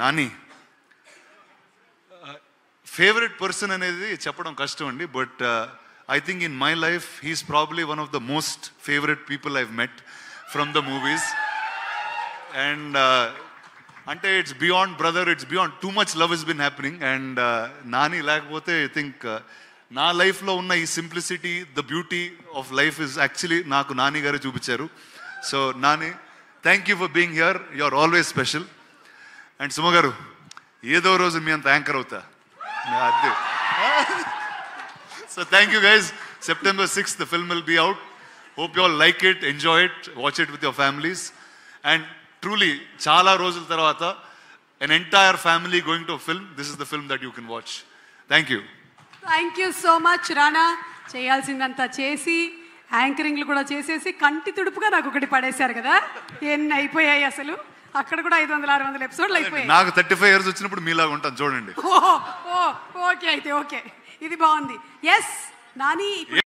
Nani favourite person అనేది చెప్పడం కష్టం అండి but I think in my life he's probably one of the most favourite people I've met from the movies and అంటే it's beyond brother it's beyond too much love is been happening and Nani లేకపోతే I think నా లైఫ్లో ఉన్న ఈ simplicity the beauty of life is actually నాకు నాని గారు చూపించారు so Nani thank you for being here you are always special and Suma గారు ఏదో రోజు మీ అంత యాంకర్ అవుతా అదే so thank you guys September sixth the film will be out hope you all like it enjoy it watch it with your families and truly చాలా రోజుల తర్వాత an entire family going to film this is the film that you can watch thank you thank you so much Rana చేయాల్సిందంతా చేసి యాంకరింగ్లు కూడా చేసేసి కంటి తుడుపుగా నాకు ఒకటి పడేశారు కదా ఎన్ని అయిపోయాయి అసలు అక్కడ కూడా ఐదు వందల ఆరు వందల ఎపిసోడ్లు అయిపోయాయి నాకు థర్టీ ఫైవ్ ఇయర్స్ వచ్చినప్పుడు మీలాగా ఉంటాను చూడండి ఓ ఓ ఓకే అయితే ఓకే ఇది బాగుంది ఎస్ నాని ఇప్పుడు